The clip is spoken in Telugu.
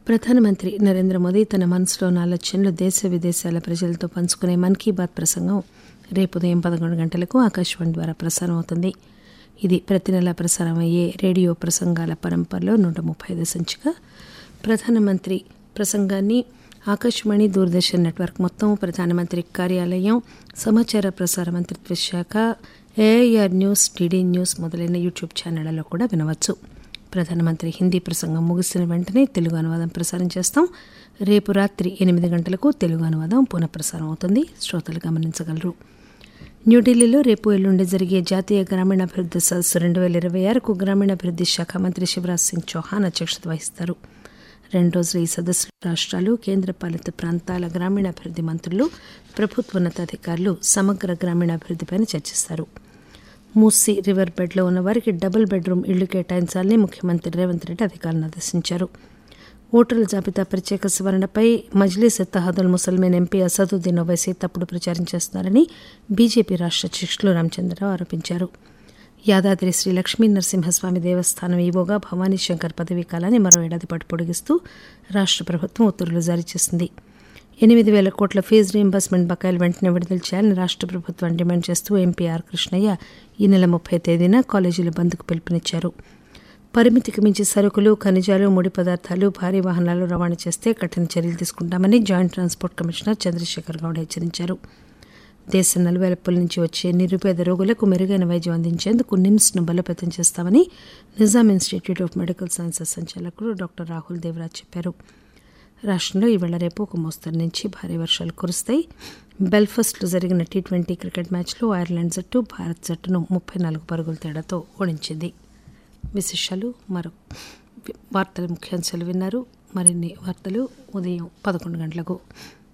ప్రధానమంత్రి నరేంద్ర మోదీ తన మనసులోని ఆలోచనలు దేశ విదేశాల ప్రజలతో పంచుకునే మన్ కీ బాత్ ప్రసంగం రేపు ఉదయం పదకొండు గంటలకు ఆకాశవాణి ద్వారా ప్రసారం అవుతుంది ఇది ప్రతి నెలా ప్రసారం అయ్యే రేడియో ప్రసంగాల పరంపరలో నూట ముప్పై ఐదు సంచిక ప్రధానమంత్రి ప్రసంగాన్ని ఆకాశవాణి దూరదర్శన్ నెట్వర్క్ మొత్తం ప్రధానమంత్రి కార్యాలయం సమాచార ప్రసార మంత్రిత్వ శాఖ ఏఐఆర్ న్యూస్ టీడీ న్యూస్ మొదలైన యూట్యూబ్ ఛానళ్లలో కూడా వినవచ్చు ప్రధానమంత్రి హిందీ ప్రసంగం ముగిసిన వెంటనే తెలుగు అనువాదం ప్రసారం చేస్తాం రేపు రాత్రి ఎనిమిది గంటలకు తెలుగు అనువాదం పునఃప్రసారం అవుతుంది శ్రోతలు గమనించగలరు న్యూఢిల్లీలో రేపు ఎల్లుండి జరిగే జాతీయ గ్రామీణాభివృద్ధి సదస్సు రెండు వేల ఇరవై ఆరుకు గ్రామీణాభివృద్ధి శాఖ మంత్రి శివరాజ్ సింగ్ చౌహాన్ అధ్యక్షత వహిస్తారు రెండు రోజుల ఈ సదస్సులో రాష్ట్రాలు కేంద్రపాలిత ప్రాంతాల గ్రామీణాభివృద్ధి మంత్రులు ప్రభుత్వోన్నతాధికారులు సమగ్ర గ్రామీణాభివృద్ధిపై చర్చిస్తారు మూసీ రివర్ బెడ్లో ఉన్న వారికి డబుల్ బెడ్రూమ్ ఇళ్లు కేటాయించాలని ముఖ్యమంత్రి రేవంత్ రెడ్డి అధికారులను ఆదేశించారు ఓటర్ల జాబితా ప్రత్యేక సవరణపై మజ్లీస్ ఎత్తహాదుల్ ముసల్మేన్ ఎంపీ అసదుద్దీన్ ఓవైసీ తప్పుడు ప్రచారం చేస్తున్నారని బీజేపీ రాష్ట్ర అధ్యక్షులు రామచంద్రరావు ఆరోపించారు యాదాద్రి శ్రీ లక్ష్మీ నరసింహస్వామి దేవస్థానం ఈవోగా భవానీ శంకర్ పదవీ కాలాన్ని మరో ఏడాది పాటు పొడిగిస్తూ రాష్ట్ర ప్రభుత్వం ఉత్తర్వులు జారీ చేసింది ఎనిమిది వేల కోట్ల ఫీజు రీయింబర్స్మెంట్ బకాయిలు వెంటనే విడుదల చేయాలని రాష్ట్ర ప్రభుత్వం డిమాండ్ చేస్తూ ఎంపీ ఆర్ కృష్ణయ్య ఈ నెల ముప్పై తేదీన కాలేజీల బంద్కు పిలుపునిచ్చారు పరిమితికి మించి సరుకులు ఖనిజాలు ముడి పదార్థాలు భారీ వాహనాలు రవాణా చేస్తే కఠిన చర్యలు తీసుకుంటామని joint transport commissioner Chandrasekhar Goud హెచ్చరించారు దేశ నలువైపుల నుంచి వచ్చే నిరుపేద రోగులకు మెరుగైన వైద్యం అందించేందుకు నిమ్స్ను బలోపేతం చేస్తామని Nizam institute of medical sciences సంచాలకులు డాక్టర్ రాహుల్ దేవరాజ్ చెప్పారు రాష్ట్రంలో ఈవేళ రేపు ఒక మోస్తరు నుంచి భారీ వర్షాలు కురుస్తాయి బెల్ఫాస్ట్లో జరిగిన టీ ట్వంటీ క్రికెట్ మ్యాచ్లో ఐర్లాండ్ జట్టు భారత్ జట్టును ముప్పై నాలుగు పరుగుల తేడాతో ఓడించింది విశేషాలు మరో వార్తల ముఖ్యాంశాలు విన్నారు మరిన్ని వార్తలు ఉదయం పదకొండు గంటలకు